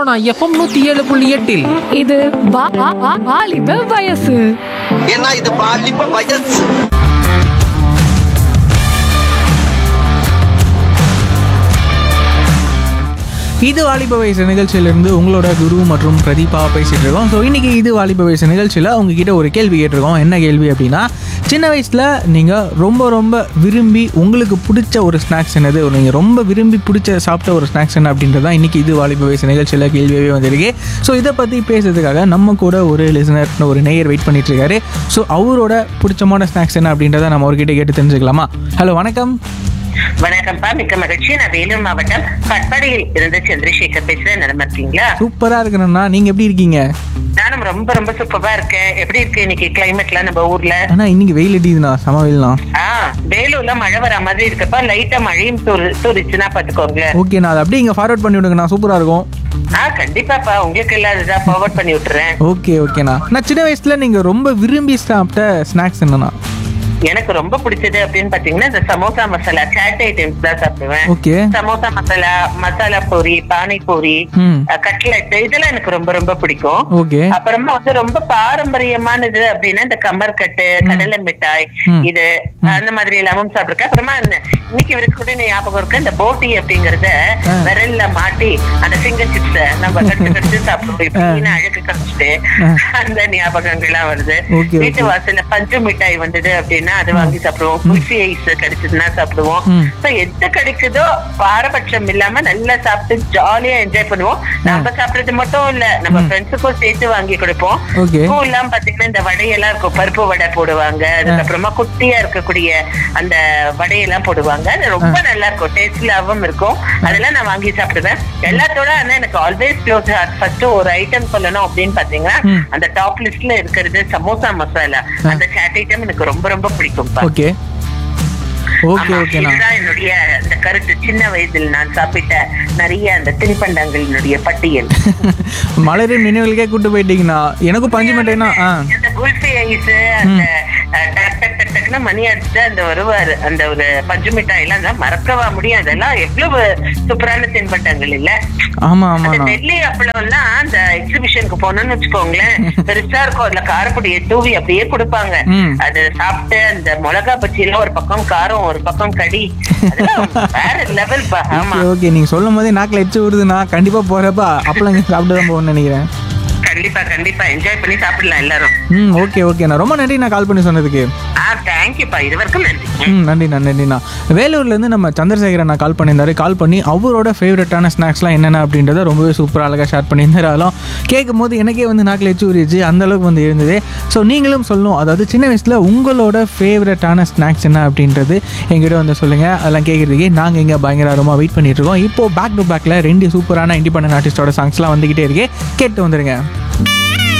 Sona FM நூத்தி ஏழு புள்ளி எட்டில் இது வா- வா- வா- வாலிப வயசு ஏன்னா இது பாலிப்ப வயசு இது வாலிப வயசு நிகழ்ச்சியிலிருந்து உங்களோட குரு மற்றும் பிரதீபா பேசிட்டு இருக்கோம் ஸோ இன்னைக்கு இது வாலிப வயசு நிகழ்ச்சியில் உங்ககிட்ட ஒரு கேள்வி கேட்டிருக்கோம் என்ன கேள்வி அப்படின்னா சின்ன வயசில் நீங்கள் ரொம்ப ரொம்ப விரும்பி உங்களுக்கு பிடிச்ச ஒரு ஸ்நாக்ஸ் என்னது நீங்கள் ரொம்ப விரும்பி பிடிச்ச சாப்பிட்ட ஒரு ஸ்நாக்ஸ் என்ன அப்படின்றது தான் இன்னைக்கு இது வாலிப வயசு நிகழ்ச்சியில் கேள்வியாகவே வந்திருக்கு ஸோ இதை பற்றி பேசுறதுக்காக நம்ம கூட ஒரு லிசனர் ஒரு நேயர் வெயிட் பண்ணிட்டு இருக்காரு ஸோ அவரோட பிடிச்சமான ஸ்நாக்ஸ் என்ன அப்படின்றத நம்ம அவர்கிட்ட கேட்டு தெரிஞ்சுக்கலாமா ஹலோ வணக்கம் வணக்கம்ப்பா மிக்க மகிழ்ச்சி நான் வேலூர் மாவட்டம் கட்பாடியில் இருந்து சந்திரசேகர் பேசுறேன் நல்லா இருக்கீங்களா சூப்பராக இருக்கணும்னா நீங்கள் எப்படி இருக்கீங்க நானும் ரொம்ப ரொம்ப சூப்பரா இருக்கேன் எப்படி இருக்கு இன்னைக்கு கிளைமேட்லாம் நம்ம ஊர்ல ஆனால் இன்னைக்கு வெயில் அடிக்குதுண்ணா செம வெயில்ண்ணா ஆ வேலூர்ல மழை வர மாதிரி இருக்கப்ப லைட்டா மழையும் தூரு- தூரிச்சுன்னா பாத்துக்கோங்க ஓகே நான் அதை அப்படியே இங்கே ஃபார்வர்ட் பண்ணி விடுங்கண்ணா சூப்பராக இருக்கும் ஆ கண்டிப்பாப்பா உங்களுக்கு இல்லாததா ஃபார்வர்ட் பண்ணி விட்டுறேன் ஓகே ஓகேண்ணா நான் சின்ன வயசில் நீங்கள் ரொம்ப விரும்பி சாப்பிட்ட ஸ்நாக்ஸ் என்னண்ணா எனக்கு ரொம்ப பிடிச்சது அப்படின்னு பாத்தீங்கன்னா இந்த சமோசா மசாலா சாட் ஐட்டம்ஸ் தான் சாப்பிடுவேன் ஓகே சமோசா மசாலா மசாலா பூரி பானிபூரி ம் கட்லெட் இதெல்லாம் எனக்கு ரொம்ப ரொம்ப பிடிக்கும் ஓகே அப்புறமா வந்து ரொம்ப பாரம்பரியமானது அப்படின்னா இந்த கம்பர்கட்டு கடலை மிட்டாய் ம். இது அந்த மாதிரி எல்லாமும் சாப்பிட்டுருக்கேன் அப்புறமா இந்த இன்னைக்கு வரைக்கும் கூட எனக்கு ஞாபகம் இருக்கு இந்த போட்டி அப்படிங்கறத ஆ. விரல்ல மாட்டி அந்த ஃபிங்கர் சிப்ஸ் நம்ம கட்டு கட்டு சாப்பிடுவோம் இப்படின்னு அழகு கழிச்சுட்டு ஆ. அந்த ஞாபகங்கள்லாம் வருது Okay, வீட்டு okay. வாசல்ல பஞ்சு மிட்டாய் வந்தது அப்படின்னா அது வாங்கி சாப்பிடுவோம் குல்ஃபி ஐஸ் கிடைச்சதுன்னா சாப்பிடுவோம் ம். So, எது கிடைக்குதோ பாரபட்சம் இல்லாம நல்லா சாப்பிட்டு ஜாலியா என்ஜாய் பண்ணுவோம் நம்ம சாப்பிடுறது மட்டும் இல்ல நம்ம ஃப்ரெண்ட்ஸுக்கும் சேர்த்து வாங்கி கொடுப்போம் ஓகே ஸ்கூல்லாம் பாத்தீங்கன்னா இந்த வடையெல்லாம் இருக்கும் பருப்பு வடை போடுவாங்க அதுக்கப்புறமா குட்டியா இருக்கக்கூடிய அந்த வடையெல்லாம் போடுவாங்க அது ரொம்ப நல்லா இருக்கும் டேஸ்ட்லாவும் இருக்கும் அதெல்லாம் நான் வாங்கி சாப்பிடுவேன் எல்லாத்தோட ஆனா எனக்கு ஆல்வேஸ் க்ளோஸ் ஃபர்ஸ்ட் ஒரு ஐட்டம் சொல்லணும் அப்படின்னு பாத்தீங்கன்னா ம். அந்த டாப் லிஸ்ட்ல இருக்கிறது சமோசா மசாலா அந்த சாட் ஐட்டம் எனக்கு ரொம்ப ரொம்ப பிடிக்கும்பா ஓகே ஓகே ஆமா, ஓகேண்ணா இதுதான் என்னுடைய அந்த கருத்து சின்ன வயதில் நான் சாப்பிட்ட நிறைய அந்த தின்பண்டங்களினுடைய பட்டியல் மலரின் நினைவுகளுக்கே கூட்டு போயிட்டீங்கண்ணா எனக்கும் பஞ்சு மிட்டாய்னா ஆ அந்த குல்ஃபி ஐஸ் அந்த அஹ், டக் டக் டக் டக்னு மணி அடிச்சுட்டு அந்த வருவாரு அந்த ஒரு பஞ்சு மிட்டாய் எல்லாம் அதெல்லாம் மறக்கவா முடியும் அதெல்லாம் எவ்வளவு சூப்பரான தின்பண்டங்கள் இல்ல ஆமாம் அந்த ஆமாண்ணா டெல்லி அப்பளம் எல்லாம் அந்த எக்ஸிபிஷனுக்கு போனோம்னு வச்சுக்கோங்களேன் பெருசா இருக்கும் அதுல காரப்பொடியை தூவி அப்படியே கொடுப்பாங்க ம். அது சாப்பிட்டு அந்த மிளகா பச்சி எல்லாம் ஒரு பக்கம் காரம் ஒரு பக்கம் கடி அதெல்லாம் வேற லெவல் பா ஆமா ஓகே ஓகே நீங்கள் சொல்லும் போதே நாக்கில் எச்சு விடுதுண்ணா கண்டிப்பாக போகிறப்ப அப்பளம் இங்கே சாப்பிட்டு தான் போகணும்னு நினைக்கிறேன் கண்டிப்பா கண்டிப்பா என்ஜாய் பண்ணி சாப்பிடலாம் எல்லாரும் ம் ஓகே ஓகேண்ணா ரொம்ப நன்றி நான் கால் பண்ணி சொன்னதுக்கு ஆ தேங்க்யூப்பா இது வரைக்கும் நன்றி ம் நன்றிண்ணா நன்றிண்ணா வேலூர்லேருந்து நம்ம சந்திரசேகரன் அண்ணா கால் பண்ணியிருந்தாரு கால் பண்ணி அவரோட ஃபேவரட்டான ஸ்நாக்ஸ்லாம் என்னென்ன அப்படின்றத ரொம்பவே சூப்பராக அழகாக ஷேர் பண்ணியிருந்தாரு அதெல்லாம் கேட்கும் போது எனக்கே வந்து நாக்கில் எச்சு ஊறிச்சு அந்த அளவுக்கு வந்து இருந்தது ஸோ நீங்களும் சொல்லணும் அதாவது சின்ன வயசில் உங்களோட ஃபேவரட்டான ஸ்நாக்ஸ் என்ன அப்படின்றது எங்கிட்ட வந்து சொல்லுங்கள் அதெல்லாம் கேட்குறதுக்கே நாங்கள் இங்கே பயங்கரமாக வெயிட் பண்ணிட்டு இருக்கோம் இப்போது பேக் டு பேக்கில் ரெண்டு சூப்பரான இண்டிபெண்டன்ட் ஆர்டிஸ்டோட சாங்ஸ்லாம் வந்துக்கிட்டே இருக்கே கேட்டு வந்துருங்க